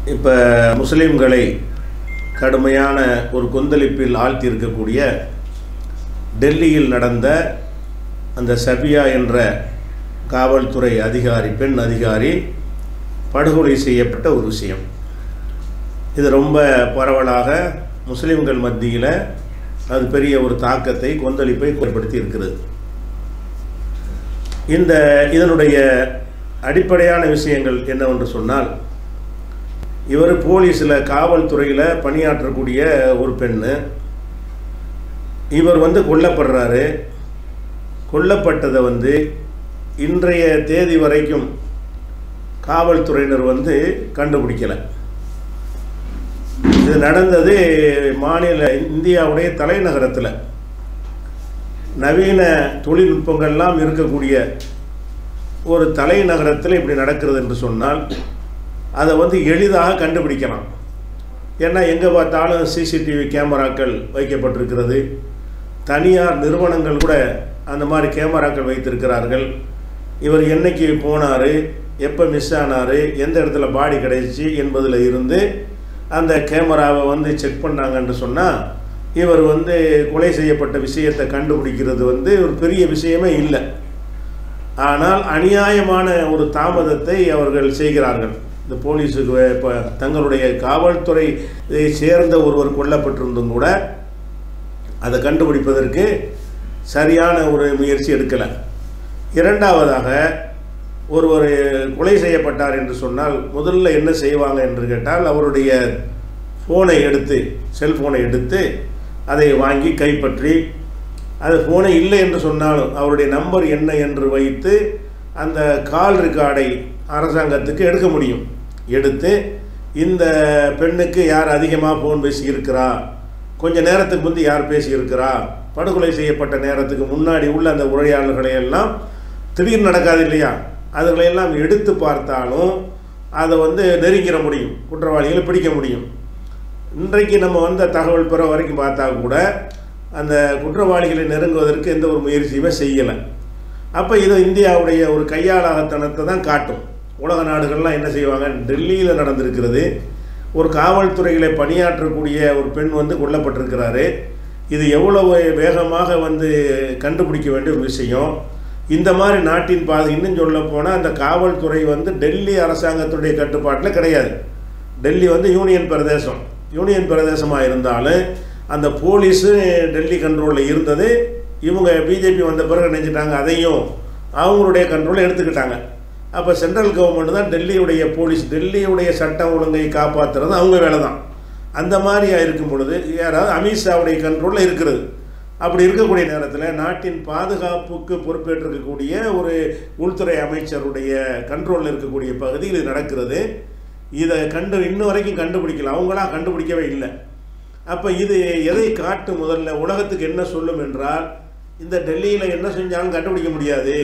இப்போ முஸ்லீம்களை கடுமையான ஒரு கொந்தளிப்பில் ஆழ்த்தி இருக்கக்கூடிய டெல்லியில் நடந்த அந்த சபியா என்ற காவல்துறை அதிகாரி பெண் அதிகாரி படுகொலை செய்யப்பட்ட ஒரு விஷயம் இது ரொம்ப பரவலாக முஸ்லீம்கள் மத்தியில் அது பெரிய ஒரு தாக்கத்தை கொந்தளிப்பை ஏற்படுத்தி இருக்கிறது இந்த இதனுடைய அடிப்படையான விஷயங்கள் என்னவென்று சொன்னால் இவர் போலீஸில் காவல்துறையில் பணியாற்றக்கூடிய ஒரு பெண்ணு இவர் வந்து கொல்லப்படுறாரு கொல்லப்பட்டதை வந்து இன்றைய தேதி வரைக்கும் காவல்துறையினர் வந்து கண்டுபிடிக்கலை இது நடந்தது மாநில இந்தியாவுடைய தலைநகரத்தில் நவீன தொழில்நுட்பங்கள்லாம் இருக்கக்கூடிய ஒரு தலைநகரத்தில் இப்படி நடக்கிறது என்று சொன்னால் அதை வந்து எளிதாக கண்டுபிடிக்கலாம் ஏன்னா எங்கே பார்த்தாலும் சிசிடிவி கேமராக்கள் வைக்கப்பட்டிருக்கிறது தனியார் நிறுவனங்கள் கூட அந்த மாதிரி கேமராக்கள் வைத்திருக்கிறார்கள் இவர் என்னைக்கு போனார் எப்போ மிஸ் ஆனார் எந்த இடத்துல பாடி கிடைச்சி என்பதில் இருந்து அந்த கேமராவை வந்து செக் பண்ணாங்கன்னு சொன்னால் இவர் வந்து கொலை செய்யப்பட்ட விஷயத்தை கண்டுபிடிக்கிறது வந்து ஒரு பெரிய விஷயமே இல்லை ஆனால் அநியாயமான ஒரு தாமதத்தை அவர்கள் செய்கிறார்கள் இந்த போலீஸுக்கு இப்போ தங்களுடைய காவல்துறை சேர்ந்த ஒருவர் கொல்லப்பட்டிருந்தும் கூட அதை கண்டுபிடிப்பதற்கு சரியான ஒரு முயற்சி எடுக்கலை இரண்டாவதாக ஒருவர் கொலை செய்யப்பட்டார் என்று சொன்னால் முதல்ல என்ன செய்வாங்க என்று கேட்டால் அவருடைய ஃபோனை எடுத்து செல்ஃபோனை எடுத்து அதை வாங்கி கைப்பற்றி அது ஃபோனை இல்லை என்று சொன்னாலும் அவருடைய நம்பர் என்ன என்று வைத்து அந்த கால் ரெக்கார்டை அரசாங்கத்துக்கு எடுக்க முடியும் எடுத்து இந்த பெண்ணுக்கு யார் அதிகமாக ஃபோன் பேசியிருக்கிறா கொஞ்ச நேரத்துக்கு முந்தி யார் பேசியிருக்கிறா படுகொலை செய்யப்பட்ட நேரத்துக்கு முன்னாடி உள்ள அந்த உரையாடல்களை எல்லாம் திடீர்னு நடக்காது இல்லையா அதுகளையெல்லாம் எடுத்து பார்த்தாலும் அதை வந்து நெருங்கிட முடியும் குற்றவாளிகளை பிடிக்க முடியும் இன்றைக்கு நம்ம வந்த தகவல் பெற வரைக்கும் பார்த்தா கூட அந்த குற்றவாளிகளை நெருங்குவதற்கு எந்த ஒரு முயற்சியுமே செய்யலை அப்போ இது இந்தியாவுடைய ஒரு கையாளாகத்தனத்தை தான் காட்டும் உலக நாடுகள்லாம் என்ன செய்வாங்க டெல்லியில் நடந்திருக்கிறது ஒரு காவல்துறையில் பணியாற்றக்கூடிய ஒரு பெண் வந்து கொல்லப்பட்டிருக்கிறாரு இது எவ்வளவு வேகமாக வந்து கண்டுபிடிக்க வேண்டிய ஒரு விஷயம் இந்த மாதிரி நாட்டின் பாதை இன்னும் சொல்ல போனால் அந்த காவல்துறை வந்து டெல்லி அரசாங்கத்துடைய கட்டுப்பாட்டில் கிடையாது டெல்லி வந்து யூனியன் பிரதேசம் யூனியன் பிரதேசமாக இருந்தாலும் அந்த போலீஸு டெல்லி கண்ட்ரோலில் இருந்தது இவங்க பிஜேபி வந்த பிறகு நினைச்சிட்டாங்க அதையும் அவங்களுடைய கண்ட்ரோலில் எடுத்துக்கிட்டாங்க அப்போ சென்ட்ரல் கவர்மெண்ட் தான் டெல்லியுடைய போலீஸ் டெல்லியுடைய சட்டம் ஒழுங்கை காப்பாற்றுறது அவங்க வேலை தான் அந்த மாதிரி இருக்கும் பொழுது யாராவது அமித்ஷாவுடைய கண்ட்ரோலில் இருக்கிறது அப்படி இருக்கக்கூடிய நேரத்தில் நாட்டின் பாதுகாப்புக்கு பொறுப்பேற்றிருக்கக்கூடிய ஒரு உள்துறை அமைச்சருடைய கண்ட்ரோலில் இருக்கக்கூடிய பகுதியில் இது நடக்கிறது இதை கண்டு இன்ன வரைக்கும் கண்டுபிடிக்கல அவங்களாம் கண்டுபிடிக்கவே இல்லை அப்போ இது எதை காட்டு முதல்ல உலகத்துக்கு என்ன சொல்லும் என்றால் இந்த டெல்லியில் என்ன செஞ்சாலும் கண்டுபிடிக்க முடியாது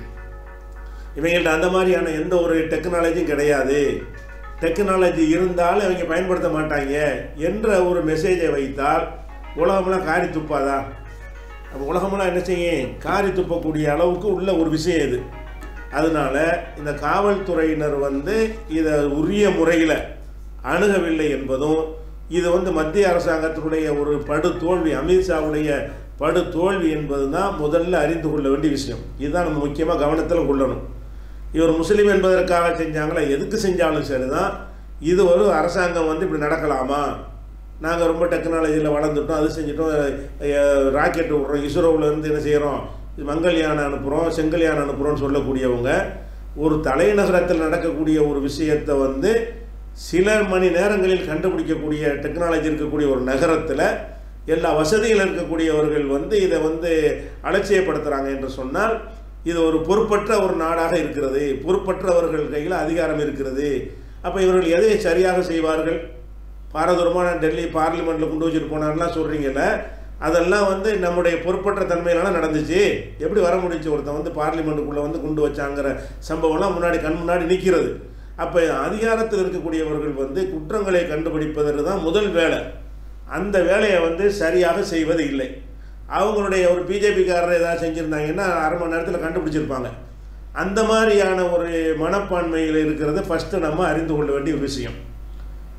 இவங்கள்ட்ட அந்த மாதிரியான எந்த ஒரு டெக்னாலஜியும் கிடையாது டெக்னாலஜி இருந்தாலும் அவங்க பயன்படுத்த மாட்டாங்க என்ற ஒரு மெசேஜை வைத்தால் உலகமெல்லாம் காரி துப்பாதா அப்போ உலகமெல்லாம் என்ன செய்யும் காரி துப்பக்கூடிய அளவுக்கு உள்ள ஒரு விஷயம் இது அதனால் இந்த காவல்துறையினர் வந்து இதை உரிய முறையில் அணுகவில்லை என்பதும் இது வந்து மத்திய அரசாங்கத்தினுடைய ஒரு படு தோல்வி அமித்ஷாவுடைய படு தோல்வி என்பது தான் முதல்ல அறிந்து கொள்ள வேண்டிய விஷயம் இதுதான் நம்ம முக்கியமாக கவனத்தில் கொள்ளணும் இவர் முஸ்லீம் என்பதற்காக செஞ்சாங்களா எதுக்கு செஞ்சாலும் சரி தான் இது ஒரு அரசாங்கம் வந்து இப்படி நடக்கலாமா நாங்கள் ரொம்ப டெக்னாலஜியில் வளர்ந்துட்டோம் அது செஞ்சிட்டோம் ராக்கெட் விட்றோம் இஸ்ரோவிலேருந்து என்ன செய்கிறோம் மங்கள்யான் அனுப்புகிறோம் செங்கல்யான் அனுப்புகிறோம்னு சொல்லக்கூடியவங்க ஒரு தலைநகரத்தில் நடக்கக்கூடிய ஒரு விஷயத்தை வந்து சில மணி நேரங்களில் கண்டுபிடிக்கக்கூடிய டெக்னாலஜி இருக்கக்கூடிய ஒரு நகரத்தில் எல்லா வசதிகள் இருக்கக்கூடியவர்கள் வந்து இதை வந்து அலட்சியப்படுத்துகிறாங்க என்று சொன்னால் இது ஒரு பொறுப்பற்ற ஒரு நாடாக இருக்கிறது பொறுப்பற்றவர்கள் கையில் அதிகாரம் இருக்கிறது அப்போ இவர்கள் எதை சரியாக செய்வார்கள் பாரதூரமாக டெல்லி பார்லிமெண்ட்டில் கொண்டு வச்சுட்டு போனார்லாம் சொல்கிறீங்கல்ல அதெல்லாம் வந்து நம்முடைய பொறுப்பற்ற தன்மையினால நடந்துச்சு எப்படி வர முடிஞ்சு ஒருத்தன் வந்து பார்லிமெண்ட்டுக்குள்ளே வந்து கொண்டு வச்சாங்கிற சம்பவம்லாம் முன்னாடி கண் முன்னாடி நிற்கிறது அப்போ அதிகாரத்தில் இருக்கக்கூடியவர்கள் வந்து குற்றங்களை கண்டுபிடிப்பதற்கு தான் முதல் வேலை அந்த வேலையை வந்து சரியாக செய்வது இல்லை அவங்களுடைய ஒரு பிஜேபிக்காரர் ஏதாவது செஞ்சுருந்தாங்கன்னா அரை மணி நேரத்தில் கண்டுபிடிச்சிருப்பாங்க அந்த மாதிரியான ஒரு மனப்பான்மையில் இருக்கிறது ஃபஸ்ட்டு நம்ம அறிந்து கொள்ள வேண்டிய ஒரு விஷயம்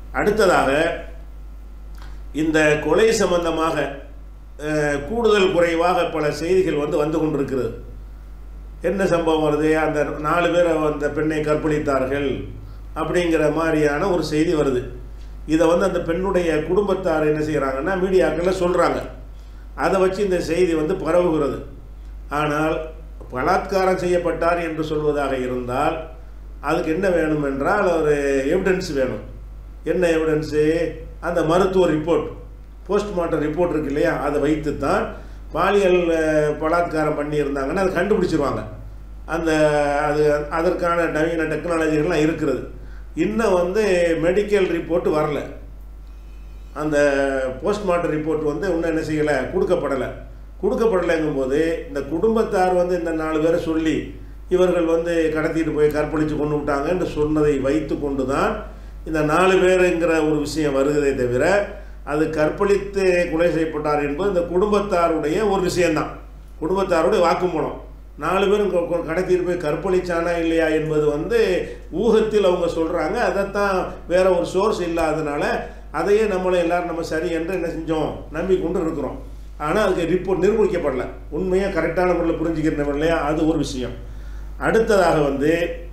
அடுத்ததாக இந்த கொலை சம்பந்தமாக அஹ், கூடுதல் குறைவாக பல செய்திகள் வந்து வந்து கொண்டிருக்கிறது என்ன சம்பவம் வருது அந்த நாலு பேர் அந்த பெண்ணை கற்பழித்தார்கள் அப்படிங்கிற மாதிரியான ஒரு செய்தி வருது இதை வந்து அந்த பெண்ணுடைய குடும்பத்தார் என்ன செய்கிறாங்கன்னா மீடியாக்களில் சொல்கிறாங்க அதை வச்சு இந்த செய்தி வந்து பரவுகிறது ஆனால் பலாத்காரம் செய்யப்பட்டார் என்று சொல்வதாக இருந்தால் அதுக்கு என்ன வேணும் என்றால் ஒரு எவிடன்ஸ் வேணும் என்ன எவிடன்ஸு அந்த மருத்துவ ரிப்போர்ட் போஸ்ட்மார்ட்டம் ரிப்போர்ட் இருக்கு இல்லையா அதை வைத்து தான் பாலியல் அஹ், பலாத்காரம் பண்ணியிருந்தாங்கன்னா அதை கண்டுபிடிச்சிருவாங்க அந்த அது அதற்கான நவீன டெக்னாலஜிகள்லாம் இருக்கிறது இன்னும் வந்து மெடிக்கல் ரிப்போர்ட் வரல அந்த போஸ்ட்மார்ட்டம் ரிப்போர்ட் வந்து இன்னும் என்ன செய்யலை கொடுக்கப்படலை கொடுக்கப்படலைங்கும் போது இந்த குடும்பத்தார் வந்து இந்த நாலு பேரை சொல்லி இவர்கள் வந்து கடத்திட்டு போய் கற்பழித்து கொண்டு விட்டாங்கன்னு சொன்னதை வைத்து கொண்டு தான் இந்த நாலு பேருங்கிற ஒரு விஷயம் வருகிறதே தவிர அது கற்பழித்து கொலை செய்யப்பட்டார் என்பது இந்த குடும்பத்தாருடைய ஒரு விஷயம்தான் குடும்பத்தாருடைய வாக்குமூலம் நாலு பேரும் கொ- கொ- கடத்திட்டு போய் கற்பழிச்சானா இல்லையா என்பது வந்து ஊகத்தில் அவங்க சொல்கிறாங்க அதைத்தான் வேற ஒரு சோர்ஸ் இல்லாதனால அதையே நம்மளும் எல்லாரும் நம்ம சரி என்று என்ன செஞ்சோம் நம்பிக்கொண்டு இருக்கிறோம் ஆனால் அதுக்கு ரிப்போர்ட் நிரூபிக்கப்படல உண்மையாக கரெக்டான முறையில் புரிஞ்சுக்கிறோம் இல்லையா அது ஒரு விஷயம் அடுத்ததாக வந்து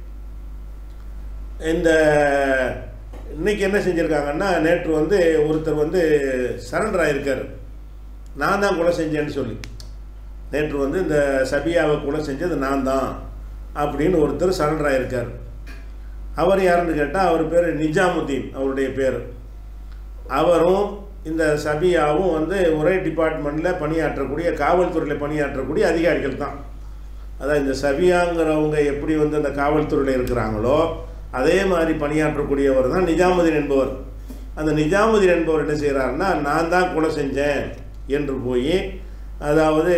இந்த இன்னைக்கு என்ன செஞ்சுருக்காங்கன்னா நேற்று வந்து ஒருத்தர் வந்து சரண்டர் ஆகியிருக்காரு நான் தான் கொலை செஞ்சேன்னு சொல்லி நேற்று வந்து இந்த சபியாவை கொலை செஞ்சது நான் தான் அப்படின்னு ஒருத்தர் சரண்டர் ஆகியிருக்கார் அவர் யாருன்னு கேட்டால் அவர் பேர் நிஜாமுத்தீன் அவருடைய பேர் அவரும் இந்த சபியாவும் வந்து ஒரே டிபார்ட்மெண்ட்டில் பணியாற்றக்கூடிய காவல்துறையில் பணியாற்றக்கூடிய அதிகாரிகள் தான் அதான் இந்த சபியாங்கிறவங்க எப்படி வந்து அந்த காவல்துறையில் இருக்கிறாங்களோ அதே மாதிரி பணியாற்றக்கூடியவர் தான் நிஜாமுதீன் என்பவர் அந்த நிஜாமுதீன் என்பவர் என்ன செய்கிறாருன்னா நான் தான் கொலை செஞ்சேன் என்று போய் அதாவது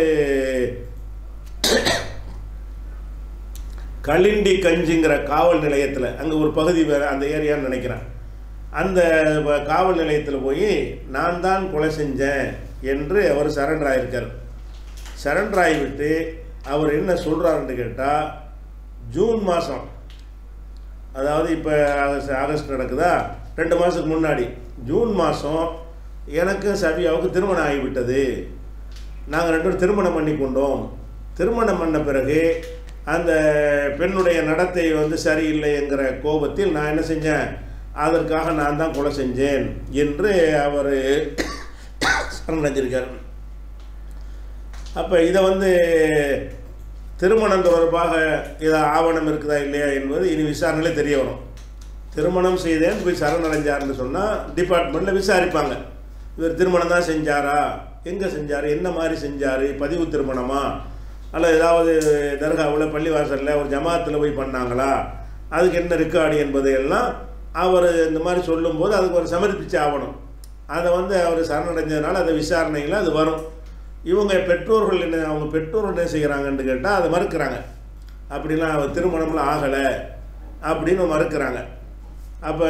களிண்டி கஞ்சிங்கிற காவல் நிலையத்தில் அங்கே ஒரு பகுதி வேறு அந்த ஏரியான்னு நினைக்கிறேன் அந்த வ- காவல் நிலையத்தில் போய் நான் தான் கொலை செஞ்சேன் என்று அவர் சரண்டர் ஆகியிருக்கார் சரண்டர் ஆகிவிட்டு அவர் என்ன சொல்கிறாருன்னு கேட்டால் ஜூன் மாதம் அதாவது இப்போ ஆகஸ்ட் ஆகஸ்ட் நடக்குதா ரெண்டு மாதத்துக்கு முன்னாடி ஜூன் மாதம் எனக்கும் சபியாவுக்கு திருமணம் ஆகிவிட்டது நாங்கள் ரெண்டு பேரும் திருமணம் பண்ணி கொண்டோம் திருமணம் பண்ண பிறகு அந்த பெண்ணுடைய நடத்தை வந்து சரியில்லைங்கிற கோபத்தில் நான் என்ன செஞ்சேன் அதற்காக நான் தான் கொலை செஞ்சேன் என்று அவர் சரணடைஞ்சிருக்கார் அப்போ இதை வந்து திருமணம் தொடர்பாக ஏதோ ஆவணம் இருக்குதா இல்லையா என்பது இனி விசாரணையில தெரிய வரும் திருமணம் செய்தேன் போய் சரணடைஞ்சார்னு சொன்னால் டிபார்ட்மெண்ட்டில் விசாரிப்பாங்க இவர் திருமணம் தான் செஞ்சாரா எங்கே செஞ்சார் என்ன மாதிரி செஞ்சார் பதிவு திருமணமா அல்லது ஏதாவது தர்காவில் பள்ளிவாசலில் ஒரு ஜமாத்தில் போய் பண்ணாங்களா அதுக்கு என்ன ரெக்கார்டு என்பதை எல்லாம் அவர் இந்த மாதிரி சொல்லும்போது அதுக்கு ஒரு சமர்ப்பிச்சு ஆகணும் அதை வந்து அவர் சரணடைஞ்சதுனால அந்த விசாரணையில் அது வரும் இவங்க பெற்றோர்கள் என்ன அவங்க பெற்றோர்கள் என்ன செய்கிறாங்கன்னு கேட்டால் அதை மறுக்கிறாங்க அப்படிலாம் அவர் திருமணம்லாம் ஆகலை அப்படின்னு மறுக்கிறாங்க அப்போ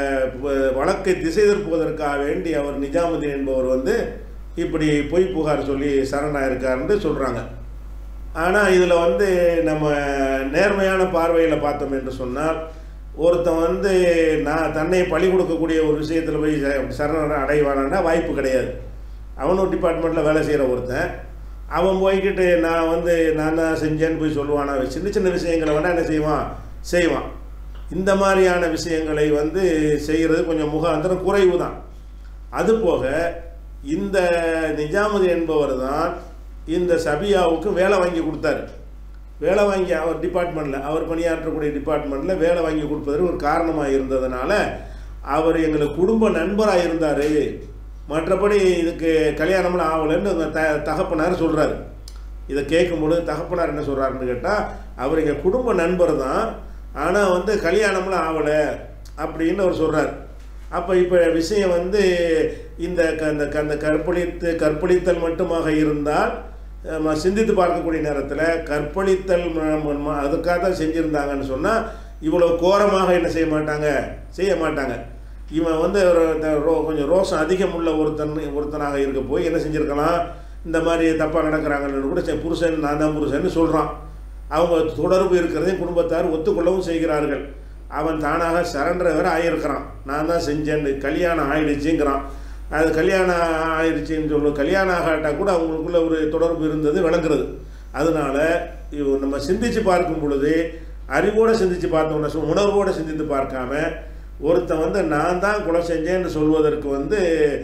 வழக்கை திசை திருப்புவதற்காக வேண்டி அவர் நிஜாமுதீன் என்பவர் வந்து இப்படி பொய் புகார் சொல்லி சரணாயிருக்காருன்னு சொல்கிறாங்க ஆனால் இதில் வந்து நம்ம நேர்மையான பார்வையில் பார்த்தோம் என்று சொன்னால் ஒருத்தன் வந்து நான் தன்னை பழி கொடுக்கக்கூடிய ஒரு விஷயத்தில் போய் ச- சரண அடைவானா வாய்ப்பு கிடையாது அவனும் டிபார்ட்மெண்ட்டில் வேலை செய்கிற ஒருத்தன் அவன் போய்கிட்டு நான் வந்து நான் தான் செஞ்சேன்னு போய் சொல்லுவானா சின்ன சின்ன விஷயங்களை வேணால் என்ன செய்வான் செய்வான் இந்த மாதிரியான விஷயங்களை வந்து செய்கிறது கொஞ்சம் முகாந்திரம் குறைவு தான் அதுபோக இந்த நிஜாமுதீன் என்பவர் தான் இந்த சபியாவுக்கு வேலை வாங்கி கொடுத்தாரு வேலை வாங்கி அவர் டிபார்ட்மெண்ட்டில் அவர் பணியாற்றக்கூடிய டிபார்ட்மெண்ட்டில் வேலை வாங்கி கொடுப்பதற்கு ஒரு காரணமாக இருந்ததுனால அவர் எங்களுக்கு குடும்ப நண்பராக இருந்தார் மற்றபடி இதுக்கு கல்யாணம்லாம் ஆகலைன்னு அந்த த தகப்பனார் சொல்கிறாரு இதை கேட்கும்பொழுது தகப்பனார் என்ன சொல்கிறாருன்னு கேட்டால் அவர் எங்கள் குடும்ப நண்பர் தான் ஆனால் வந்து கல்யாணம்லாம் ஆகலை அப்படின்னு அவர் சொல்கிறார் அப்போ இப்போ விஷயம் வந்து இந்த க- அந்த க- அந்த கற்பழித்து கற்பழித்தல் மட்டுமாக இருந்தால் நம்ம சிந்தித்து பார்க்கக்கூடிய நேரத்தில் கற்பழித்தல் ம- ம- ம- அதுக்காக தான் செஞ்சுருந்தாங்கன்னு சொன்னால் இவ்வளோ கோரமாக என்ன செய்ய மாட்டாங்க செய்ய மாட்டாங்க இவன் வந்து ஒரு இந்த ரோ கொஞ்சம் ரோசம் அதிகம் உள்ள ஒருத்தன் ஒருத்தனாக இருக்க போய் என்ன செஞ்சுருக்கலாம் இந்த மாதிரி தப்பாக நடக்கிறாங்கன்னு கூட சரி, புருஷன் நான் தான் புருஷன்னு சொல்கிறான் அவங்க தொடர்பு இருக்கிறதையும் குடும்பத்தார் ஒத்துக்கொள்ளவும் செய்கிறார்கள் அவன் தானாக சரண்டர் வேற ஆகியிருக்கிறான் நான் தான் செஞ்சேன்னு கல்யாணம் ஆயிடுச்சுங்கிறான் அது கல்யாணம் ஆயிடுச்சுன்னு சொல்லு கல்யாணம் ஆகாட்டா கூட அவங்களுக்குள்ள ஒரு தொடர்பு இருந்தது விளங்குறது அதனால இவ- நம்ம சிந்திச்சு பார்க்கும் பொழுது அறிவோடு சிந்திச்சு பார்த்தோம்னா சு- உணர்வோடு சிந்தித்து பார்க்காம ஒருத்தன் வந்து நான் தான் கொலை செஞ்சேன்னு சொல்வதற்கு வந்து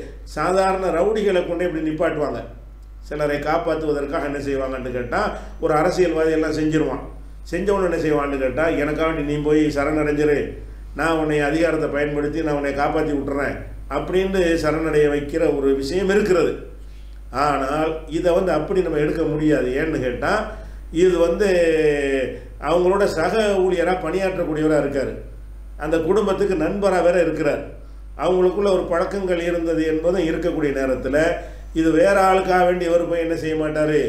சாதாரண ரவுடிகளை கொண்டு இப்படி நிப்பாட்டுவாங்க சிலரை காப்பாற்றுவதற்காக என்ன செய்வாங்கன்னு கேட்டால் ஒரு அரசியல்வாதி எல்லாம் செஞ்சிருவான் செஞ்சவன் என்ன செய்வான்னு கேட்டால் எனக்காண்டி நீ போய் சரணடைஞ்சிரு நான் உன்னை அதிகாரத்தை பயன்படுத்தி நான் உன்னை காப்பாற்றி விட்டுறேன் அப்படின்னு சரணடைய வைக்கிற ஒரு விஷயம் இருக்கிறது ஆனால் இதை வந்து அப்படி நம்ம எடுக்க முடியாது ஏன்னு கேட்டால் இது வந்து அவங்களோட சக ஊழியராக பணியாற்றக்கூடியவராக இருக்கார் அந்த குடும்பத்துக்கு நண்பராக வேற இருக்கிறார் அவங்களுக்குள்ள ஒரு பழக்கங்கள் இருந்தது என்பதும் இருக்கக்கூடிய நேரத்தில் இது வேற ஆளுக்காக வேண்டி இவர் போய் என்ன செய்ய மாட்டார்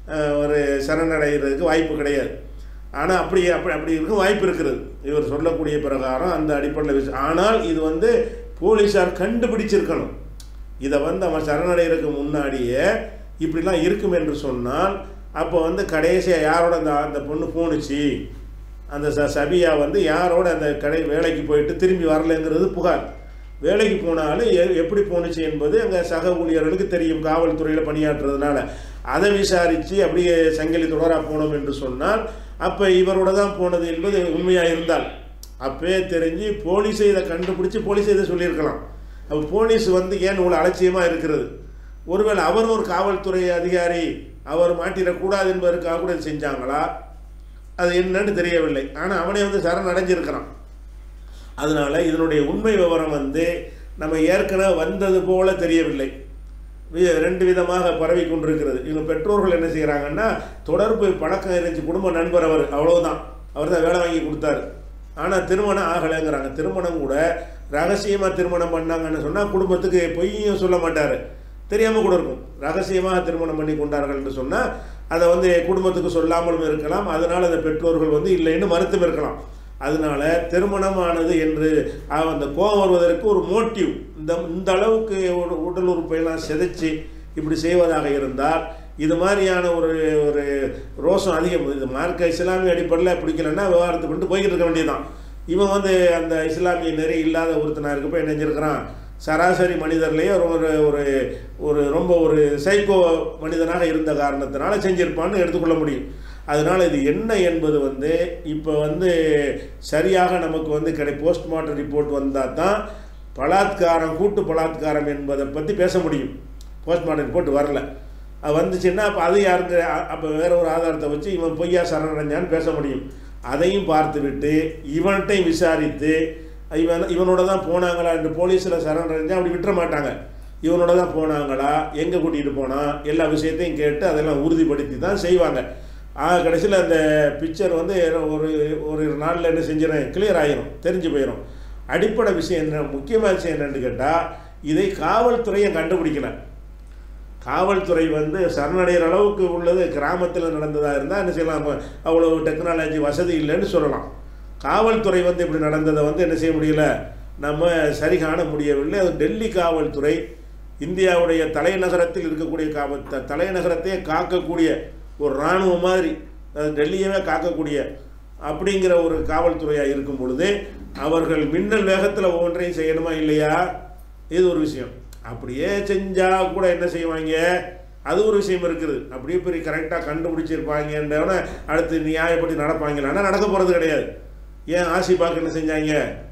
ஒரு சரணடைகிறதுக்கு வாய்ப்பு கிடையாது ஆனால் அப்படி அப்படி அப்படி இருக்கும் வாய்ப்பு இருக்கிறது இவர் சொல்லக்கூடிய பிரகாரம் அந்த அடிப்படையில் விஷயம் ஆனால் இது வந்து போலீஸார் கண்டுபிடிச்சிருக்கணும் இதை வந்து அவன் சரணடைகிறதுக்கு முன்னாடியே இப்படிலாம் இருக்கும் என்று சொன்னால் அப்போ வந்து கடைசியாக யாரோட அந்த அந்த பொண்ணு போணுச்சு அந்த ச சபியா வந்து யாரோட அந்த கடை வேலைக்கு போயிட்டு திரும்பி வரலைங்கிறது புகார் வேலைக்கு போனாலும் எ எப்படி போணுச்சு என்பது அங்கே சக ஊழியர்களுக்கு தெரியும் காவல்துறையில் பணியாற்றுறதுனால அதை விசாரித்து அப்படியே சங்கிலி தொடராக போனோம் என்று சொன்னால் அப்போ இவரோட தான் போனது என்பது உண்மையாக இருந்தால் அப்பவே தெரிஞ்சு போலீஸை இதை கண்டுபிடிச்சி போலீஸை இதை சொல்லியிருக்கலாம் அப்போ போலீஸ் வந்து ஏன் இவ்வளோ அலட்சியமாக இருக்கிறது ஒருவேளை அவர் ஒரு காவல்துறை அதிகாரி அவர் மாட்டிடக்கூடாது என்பதற்காக கூட இது செஞ்சாங்களா அது என்னன்னு தெரியவில்லை ஆனால் அவனே வந்து சரண் அடைஞ்சிருக்கிறான் அதனால இதனுடைய உண்மை விவரம் வந்து நம்ம ஏற்கனவே வந்தது போல தெரியவில்லை வி- ரெண்டு விதமாக பரவி கொண்டிருக்கிறது இவங்க பெற்றோர்கள் என்ன செய்கிறாங்கன்னா தொடர்பு பழக்கம் இருந்துச்சு குடும்ப நண்பர் அவர் அவ்வளவுதான் அவர் தான் வேலை வாங்கி கொடுத்தாரு ஆனால் திருமணம் ஆகலைங்கிறாங்க திருமணம் கூட ரகசியமாக திருமணம் பண்ணாங்கன்னு சொன்னால் குடும்பத்துக்கு பொய்யும் சொல்ல மாட்டார் தெரியாமல் கூட இருக்கும் ரகசியமாக திருமணம் பண்ணி கொண்டார்கள்னு சொன்னால் அதை வந்து குடும்பத்துக்கு சொல்லாமலும் இருக்கலாம் அதனால் அந்த பெற்றோர்கள் வந்து இல்லைன்னு மறுத்தும் இருக்கலாம் அதனால திருமணமானது என்று அவ- அந்த கோபம் வருவதற்கு ஒரு மோட்டிவ் இந்த இந்த அளவுக்கு ஒரு உடல் உறுப்பையெல்லாம் சிதைச்சு இப்படி செய்வதாக இருந்தால் இது மாதிரியான ஒரு ஒரு ரோஷம் அதிகம் இது மார்க்க இஸ்லாமிய அடிப்படையில் பிடிக்கலன்னா விவகாரத்தை பண்ணிட்டு போய்கிட்டு இருக்க வேண்டியதுதான் இவன் வந்து அந்த இஸ்லாமிய நெறி இல்லாத ஒருத்தனா இருக்கப்ப என்ன செஞ்சிருக்கிறான் சராசரி மனிதர்லேயே ஒரு ஒரு- ஒரு ஒரு ரொம்ப ஒரு சைக்கோ மனிதனாக இருந்த காரணத்தினால செஞ்சிருப்பான்னு எடுத்துக்கொள்ள முடியும் அதனால் இது என்ன என்பது வந்து இப்போ வந்து சரியாக நமக்கு வந்து கிடை போஸ்ட்மார்ட்டம் ரிப்போர்ட் வந்தால் தான் பலாத்காரம் கூட்டு பலாத்காரம் என்பதை பற்றி பேச முடியும் போஸ்ட்மார்ட்டம் ரிப்போர்ட் வரல அது வந்துச்சுன்னா அப்போ அது யாருக்கு அப்போ வேற ஒரு ஆதாரத்தை வச்சு இவன் பொய்யா சரணடைஞ்சான்னு பேச முடியும் அதையும் பார்த்துவிட்டு இவன்கிட்டையும் விசாரித்து இவன் இவனோட தான் போனாங்களா என்று போலீஸில் சரணடைஞ்சா அப்படி விட்டுற மாட்டாங்க இவனோட தான் போனாங்களா எங்கே கூட்டிகிட்டு போனா எல்லா விஷயத்தையும் கேட்டு அதெல்லாம் உறுதிப்படுத்தி தான் செய்வாங்க ஆக கடைசியில் அந்த பிக்சர் வந்து ஒரு ஒரு நாளில் என்ன செஞ்சிடும் கிளியர் ஆயிரும் தெரிஞ்சு போயிடும் அடிப்படை விஷயம் என்ன முக்கியமான விஷயம் என்னன்னு கேட்டால் இதை காவல்துறையை கண்டுபிடிக்கல காவல்துறை வந்து சரணடைகிற அளவுக்கு உள்ளது கிராமத்தில் நடந்ததாக இருந்தால் என்ன செய்யலாம் அப்ப அவ்வளவு டெக்னாலஜி வசதி இல்லைன்னு சொல்லலாம் காவல்துறை வந்து இப்படி நடந்ததை வந்து என்ன செய்ய முடியல நம்ம சரி காண முடியவில்லை அது டெல்லி காவல்துறை இந்தியாவுடைய தலைநகரத்தில் இருக்கக்கூடிய காவல் த- தலைநகரத்தையே காக்கக்கூடிய ஒரு இராணுவம் மாதிரி அது டெல்லியவே காக்கக்கூடிய அப்படிங்கிற ஒரு காவல்துறையாக இருக்கும் பொழுது அவர்கள் மின்னல் வேகத்தில் ஒவ்வொன்றையும் செய்யணுமா இல்லையா இது ஒரு விஷயம் அப்படியே செஞ்சால் கூட என்ன செய்வாங்க அது ஒரு விஷயம் இருக்குது அப்படியே பெரிய கரெக்டாக கண்டுபிடிச்சிருப்பாங்கன்றவன அடுத்து நியாயப்படி நடப்பாங்களான்னா நடக்க போகிறது கிடையாது ஏன் ஆசிபாக்கு என்ன செஞ்சாங்க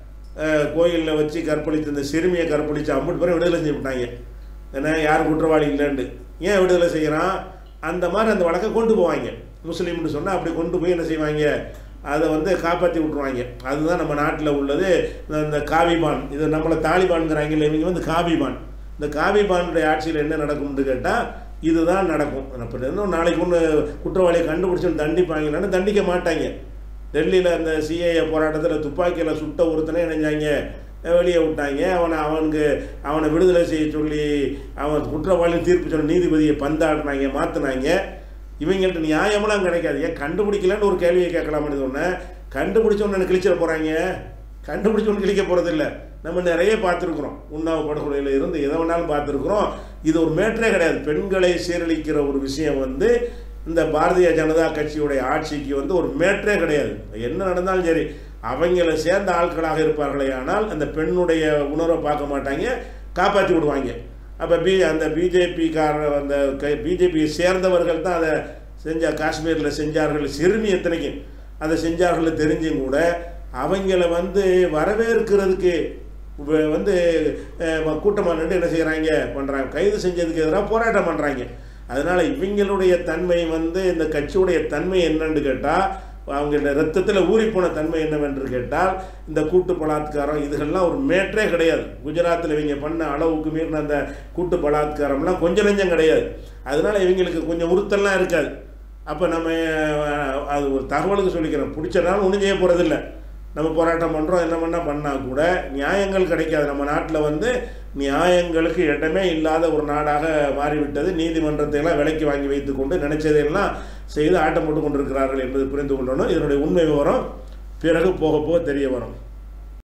கோயிலில் வச்சு கற்பழித்து இந்த சிறுமியை கற்பழித்து அம்மட்டு பேரை விடுதலை செஞ்சு விட்டாங்க ஏன்னா யார் குற்றவாளி இல்லைன்னு ஏன் விடுதலை செய்கிறான் அந்த மாதிரி அந்த வழக்கை கொண்டு போவாங்க முஸ்லீம்னு சொன்னால் அப்படி கொண்டு போய் என்ன செய்வாங்க அதை வந்து காப்பாற்றி விட்ருவாங்க அதுதான் நம்ம நாட்டில் உள்ளது இந்த- இந்த காவிபான் இது நம்மளை தாலிபான்ங்கிறாங்கல்ல இவங்க வந்து காவிபான் இந்த காவிபானுடைய ஆட்சியில் என்ன நடக்கும்னு கேட்டால் இதுதான் நடக்கும் அப்போ இன்னும் நாளைக்கு ஒன்று குற்றவாளியை கண்டுபிடிச்சு தண்டிப்பாங்களான்னு தண்டிக்க மாட்டாங்க டெல்லியில் அந்த சிஏஏ போராட்டத்தில் துப்பாக்கியில் சுட்ட ஒருத்தனை இணைஞ்சாங்க வெளியே விட்டாங்க அவனை அவனுக்கு அவனை விடுதலை செய்ய சொல்லி அவன் குற்றவாளி தீர்ப்பு சொன்ன நீதிபதியை பந்தாடினாங்க மாற்றினாங்க இவங்கள்ட்ட நியாயமெல்லாம் கிடைக்காது ஏன் கண்டுபிடிக்கலன்னு ஒரு கேள்வியை கேட்கலாம்னு சொன்னேன் கண்டுபிடிச்ச உடனே கிழிச்சிட போகிறாங்க கண்டுபிடிச்ச ஒன்று கிழிக்க போகிறதில்ல நம்ம நிறைய பார்த்துருக்குறோம் உண்ணாவு படுகொலையில் இருந்து எதை வேணாலும் பார்த்துருக்குறோம் இது ஒரு மேட்டரே கிடையாது பெண்களை சீரழிக்கிற ஒரு விஷயம் வந்து இந்த பாரதிய ஜனதா கட்சியுடைய ஆட்சிக்கு வந்து ஒரு மேட்டரே கிடையாது என்ன நடந்தாலும் சரி அவங்கள சேர்ந்த ஆட்களாக இருப்பார்களே ஆனால் அந்த பெண்ணுடைய உணர்வை பார்க்க மாட்டாங்க காப்பாற்றி விடுவாங்க அப்போ பி அந்த பிஜேபிக்காரர் அந்த பிஜேபியை சேர்ந்தவர்கள் தான் அதை செஞ்ச காஷ்மீரில் செஞ்சார்கள் சிறுமி எத்தனைக்கும் அதை செஞ்சார்கள் தெரிஞ்சும் கூட அவங்கள வந்து வரவேற்கிறதுக்கு வ- வந்து கூட்டமாக நின்று என்ன செய்கிறாங்க பண்ணுறாங்க கைது செஞ்சதுக்கு எதிராக போராட்டம் பண்ணுறாங்க அதனால் இவங்களுடைய தன்மை வந்து இந்த கட்சியுடைய தன்மை என்னன்னு கேட்டால் அவங்க ரத்தத்தில் ஊறிப்போன தன்மை என்னவென்று கேட்டால் இந்த கூட்டு பலாத்காரம் இதுகள்லாம் ஒரு மேற்றே கிடையாது குஜராத்தில் இவங்க பண்ண அளவுக்கு மீறின அந்த கூட்டு பலாத்காரம்லாம் கொஞ்சம் நெஞ்சம் கிடையாது அதனால் இவங்களுக்கு கொஞ்சம் உறுத்தல்லாம் இருக்காது அப்போ நம்ம அஹ், அது ஒரு தகவலுக்கு சொல்லிக்கிறோம் பிடிச்சனாலும் ஒன்றும் செய்ய போகிறதில்ல நம்ம போராட்டம் பண்ணுறோம் என்ன பண்ணால் பண்ணால் கூட நியாயங்கள் கிடைக்காது நம்ம நாட்டில் வந்து நியாயங்களுக்கு இடமே இல்லாத ஒரு நாடாக மாறிவிட்டது நீதிமன்றத்தை எல்லாம் விலைக்கு வாங்கி வைத்துக்கொண்டு நினைச்சதையெல்லாம் செய்து ஆட்டம் போட்டு கொண்டிருக்கிறார்கள் என்பது புரிந்து கொள்ளணும் இதனுடைய உண்மை விவரம் பிறகு போக போக தெரிய வரும்